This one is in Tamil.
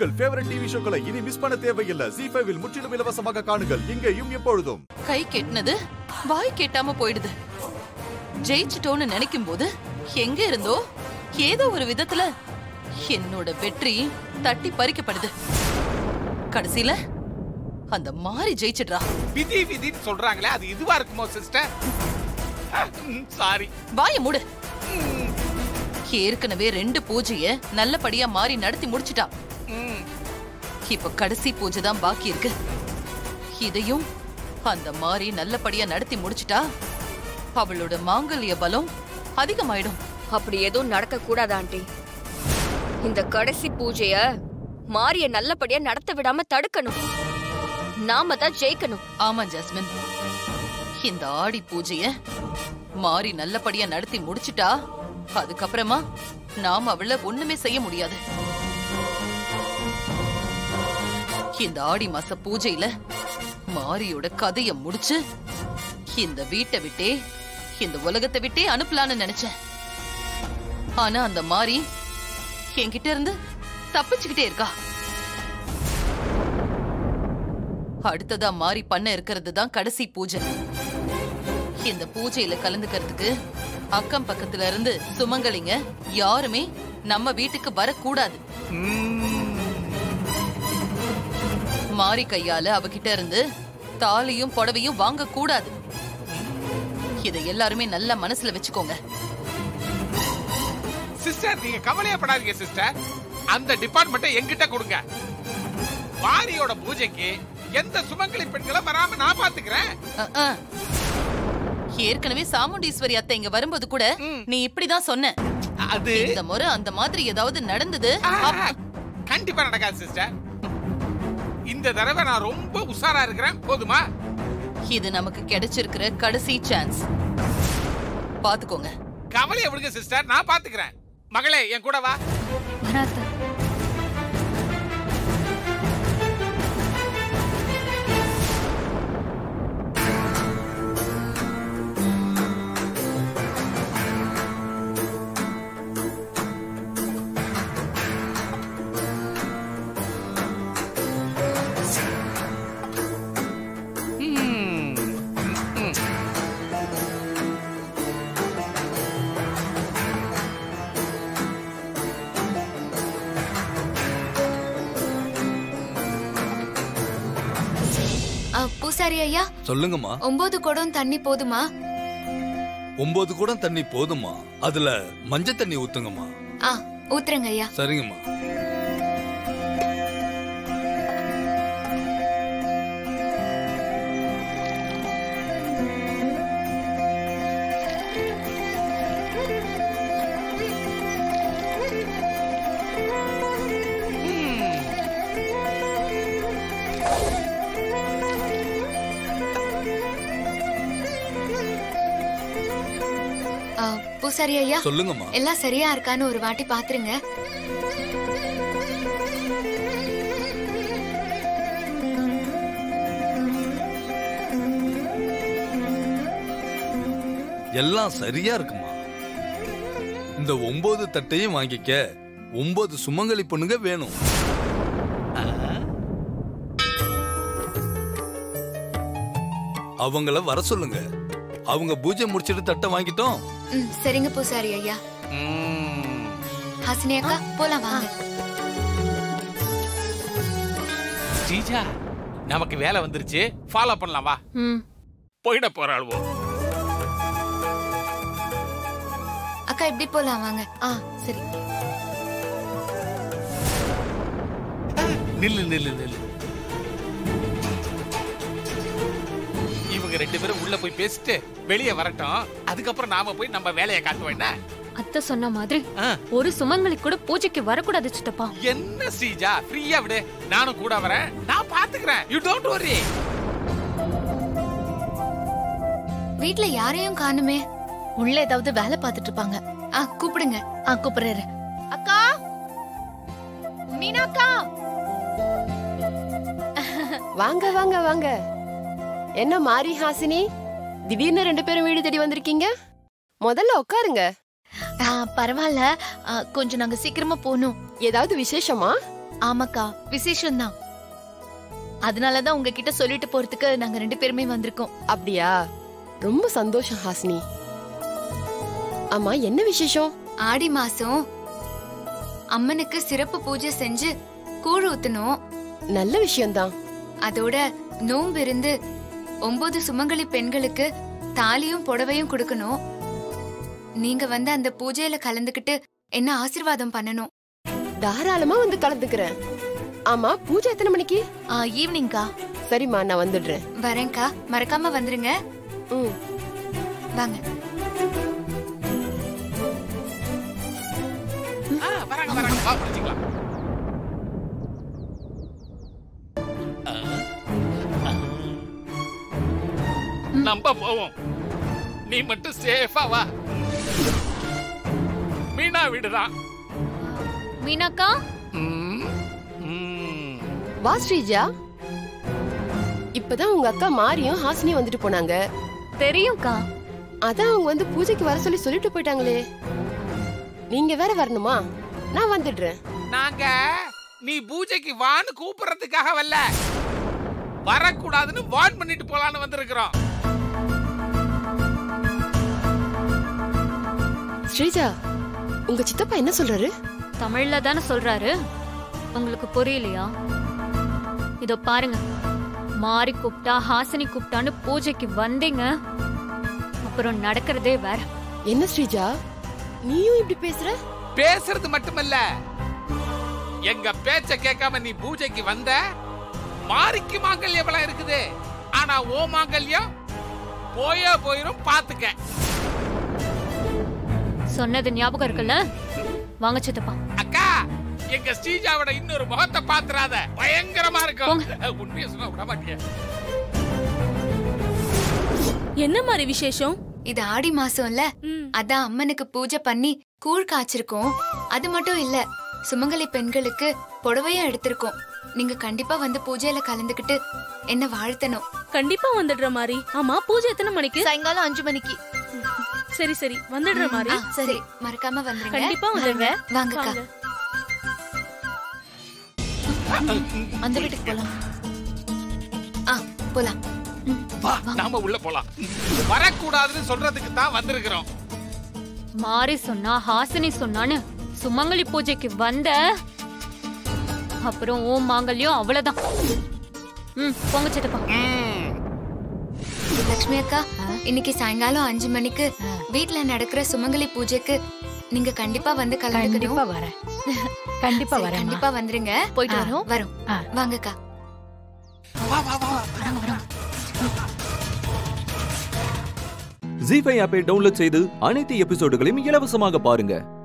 உங்கள் ஃபேவரட் டிவி ஷோக்களை இனி மிஸ் பண்ண தேவையில்லை ஜி ஃபைவில் முற்றிலும் இலவசமாக காணுங்கள் இங்கேயும் எப்பொழுதும் கை கெட்டினது வாய் கெட்டாம போயிடுது ஜெயிச்சிட்டோன்னு நினைக்கும் போது எங்க இருந்தோ ஏதோ ஒரு விதத்துல என்னோட வெற்றி தட்டி பறிக்கப்படுது கடைசியில அந்த மாறி ஜெயிச்சிடுறா விதி விதின்னு சொல்றாங்களே அது இதுவா இருக்குமோ சிஸ்டர் சாரி வாய மூடு ஏற்கனவே ரெண்டு பூஜைய நல்லபடியா மாறி நடத்தி முடிச்சிட்டா இப்ப கடைசி பூஜை தான் பாக்கி இருக்கு இதையும் அந்த மாறி நல்லபடியா நடத்தி முடிச்சிட்டா அவளோட மாங்கல்ய பலம் அதிகமாயிடும் அப்படி எதுவும் நடக்க கூடாது ஆண்டி இந்த கடைசி பூஜைய மாரிய நல்லபடியா நடத்த விடாம தடுக்கணும் நாம தான் ஜெயிக்கணும் ஆமா ஜாஸ்மின் இந்த ஆடி பூஜைய மாறி நல்லபடியா நடத்தி முடிச்சிட்டா அதுக்கப்புறமா நாம அவள ஒண்ணுமே செய்ய முடியாது இந்த ஆடி மாச பூஜையில மாரியோட கதைய முடிச்சு இந்த வீட்டை விட்டே இந்த உலகத்தை விட்டே அனுப்பலான்னு நினைச்சேன் ஆனா அந்த மாரி என்கிட்ட இருந்து தப்பிச்சுக்கிட்டே இருக்கா அடுத்ததா மாறி பண்ண இருக்கிறது தான் கடைசி பூஜை இந்த பூஜையில கலந்துக்கிறதுக்கு அக்கம் பக்கத்துல இருந்து சுமங்கலிங்க யாருமே நம்ம வீட்டுக்கு வரக்கூடாது மாறி கையால அவகிட்ட இருந்து தாலியும் புடவையும் வாங்க கூடாது இதை எல்லாருமே நல்ல மனசுல வச்சுக்கோங்க சிஸ்டர் நீங்க கவலையப்படாதீங்க சிஸ்டர் அந்த டிபார்ட்மெண்ட்டை என்கிட்ட கொடுங்க மாரியோட பூஜைக்கு எந்த சுமங்கலி பெண்களும் வராம நான் பாத்துக்கிறேன் அஹ், அஹ். ஏற்கனவே சாமுண்டீஸ்வரி அத்தை இங்க வரும்போது கூட நீ இப்படிதான் சொன்ன அது இந்த முறை அந்த மாதிரி ஏதாவது நடந்தது ஆ, அப்- கண்டிப்பா நடக்காது சிஸ்டர் இந்த தடவை நான் ரொம்ப உஷாரா இருக்கிறேன் போதுமா இது நமக்கு கிடைச்சிருக்கிற கடைசி சான்ஸ் பாத்துக்கோங்க கவலையை விடுங்க சிஸ்டர் நான் பாத்துக்கிறேன் மகளே என் கூட வா ஆ, பூசாரி ஐயா சொல்லுங்கம்மா ஒன்பது குடம் தண்ணி போதுமா ஒன்பது குடம் தண்ணி போதுமா அதுல மஞ்சள் தண்ணி ஊத்துங்கம்மா ஆ ஊத்துறேங்க ஐயா சரிங்கம்மா ஆ, பூசாரி ஐயா சொல்லுங்கம்மா எல்லாம் சரியா இருக்கான்னு ஒரு வாட்டி பாத்துருங்க எல்லாம் சரியா இருக்குமா இந்த ஒன்பது தட்டையும் வாங்கிக்க ஒன்பது சுமங்கலி பொண்ணுங்க வேணும் அவங்கள வர சொல்லுங்க அவங்க பூஜை முடிச்சிட்டு தட்டை வாங்கிட்டோம் ம் சரிங்க பூசாரி ஐயா ஹாசினி அக்கா போலாம் வாங்க ஸ்ரீஜா நமக்கு வேலை வந்துருச்சு ஃபாலோ பண்ணலாம் வா போயிட போறாளுவோ அக்கா இப்படி போலாம் வாங்க ஆ சரி நில்லு நில்லு நில்லு இவங்க ரெண்டு பேரும் உள்ள போய் பேசிட்டு வெளியே வரட்டும் அதுக்கப்புறம் நாம போய் நம்ம வேலையை காட்டுவோம் என்ன அத்தை சொன்ன மாதிரி ஆ. ஒரு சுமங்கலி கூட பூஜைக்கு வரக்கூடாது சித்தப்பா என்ன ஸ்ரீஜா ஃப்ரீயா விடு நானும் கூட வரேன் நான் பாத்துக்கிறேன் யூ டோன்ட் வரி வீட்ல யாரையும் காணுமே உள்ள ஏதாவது வேலை பார்த்துட்டு இருப்பாங்க ஆ கூப்பிடுங்க ஆ கூப்பிடுறாரு அக்கா மீனாக்கா வாங்க வாங்க வாங்க என்ன மாரி ஹாசினி திடீர்னு ரெண்டு பேரும் வீடு தேடி வந்திருக்கீங்க முதல்ல உட்காருங்க ஆ, பரவாயில்ல ஆ, கொஞ்சம் நாங்க சீக்கிரமா போகணும் ஏதாவது விசேஷமா ஆமாக்கா விசேஷம்தான் அதனாலதான் உங்ககிட்ட சொல்லிட்டு போறதுக்கு நாங்க ரெண்டு பேருமே வந்திருக்கோம் அப்படியா ரொம்ப சந்தோஷம் ஹாசினி ஆமா என்ன விசேஷம் ஆடி மாசம் அம்மனுக்கு சிறப்பு பூஜை செஞ்சு கூழ் ஊத்தணும் நல்ல விஷயம்தான் அதோட நோன்பு இருந்து ஒன்பது சுமங்கலி பெண்களுக்கு தாலியும் புடவையும் கொடுக்கணும் நீங்க வந்து அந்த பூஜையில கலந்துக்கிட்டு என்ன ஆசீர்வாதம் பண்ணணும் தாராளமா வந்து கலந்துக்கிறேன் ஆமா பூஜை எத்தனை மணிக்கு ஆ, ஈவினிங்க்கா சரிம்மா நான் வந்துடுறேன் வரேன்க்கா மறக்காம வந்துருங்க ம் வாங்க ஆ, வராங்க வராங்க வா படிச்சுக்கலாம் நம்ப போவோம் நீ மட்டும் சேஃபா வா மீனா வீடுதான் மீனாக்கா ம், ம். வா ஸ்ரீஜா இப்பதான் உங்க அக்கா மாரியும் ஹாசினியும் வந்துட்டு போனாங்க தெரியும்க்கா அதான் அவங்க வந்து பூஜைக்கு வர சொல்லி சொல்லிட்டு போயிட்டாங்களே நீங்க வேற வரணுமா நான் வந்துடுறேன் நாங்க நீ பூஜைக்கு வான்னு கூப்பிடுறதுக்காக வரல வரக்கூடாதுன்னு வார்ன் பண்ணிட்டு போலான்னு வந்திருக்கிறோம் ஸ்ரீஜா உங்க சித்தப்பா என்ன சொல்றாரு தமிழ்ல தானே சொல்றாரு உங்களுக்கு புரியலையா இதோ பாருங்க மாறி கூப்பிட்டா ஹாசினி கூப்பிட்டான்னு பூஜைக்கு வந்தீங்க அப்புறம் நடக்கிறதே வேற என்ன ஸ்ரீஜா நீயும் இப்படி பேசுற பேசுறது மட்டுமல்ல எங்க பேச்ச கேட்காம நீ பூஜைக்கு வந்த மாரிக்கு மாங்கல்யம் எவ்வளவு இருக்குது ஆனா ஓ மாங்கல்யம் போயே போயிரும் பாத்துக்க சொன்னது ஞாபகம் இருக்குல்ல வாங்க சித்தப்பா அக்கா எங்க ஸ்ரீஜாவோட இன்னொரு முகத்தை பாத்துறாத பயங்கரமா இருக்கும் அஹ், உண்மையை சொன்னா விட மாட்டிய என்ன மாதிரி விசேஷம் இது ஆடி மாசம்ல அதான் அம்மனுக்கு பூஜை பண்ணி கூழ் காய்ச்சிருக்கோம் அது மட்டும் இல்ல சுமங்கலி பெண்களுக்கு புடவையும் எடுத்திருக்கோம் நீங்க கண்டிப்பா வந்து பூஜையில கலந்துக்கிட்டு என்ன வாழ்த்தணும் கண்டிப்பா வந்துடுற மாதிரி ஆமா பூஜை எத்தனை மணிக்கு சாயங்காலம் அஞ்சு மணிக்கு சரி சரி வந்துடுற மாதிரி ஆ, சரி மறக்காம வந்துருங்க கண்டிப்பா வந்துடுங்க வாங்கக்கா வாங்க. அந்த வீட்டுக்கு போலாம் ஆ போலாம் வா நாம உள்ள போலாம் வரக்கூடாதுன்னு சொல்றதுக்கு தான் வந்திருக்கிறோம் மாறி சொன்னா ஹாசினி சொன்னான்னு சுமங்கலி பூஜைக்கு வந்த அப்புறம் ஓ மாங்கல்யம் அவ்வளவுதான் ம் போங்க சித்தப்பா ம். லட்சுமி அக்கா இன்னைக்கு சாயங்காலம் அஞ்சு மணிக்கு வீட்ல நடக்கிற சுமங்கலி பூஜைக்கு நீங்க கண்டிப்பா வந்து கலந்துக்கணும் வரேன் கண்டிப்பா சரி, வரேன் கண்டிப்பா வந்துருங்க போயிட்டு வரோம் வரோம் ஆ. வாங்கக்கா வா வா வா ஜி ஃபைவ் ஆப்பை டவுன்லோட் செய்து அனைத்து எபிசோடுகளையும் இலவசமாக பாருங்க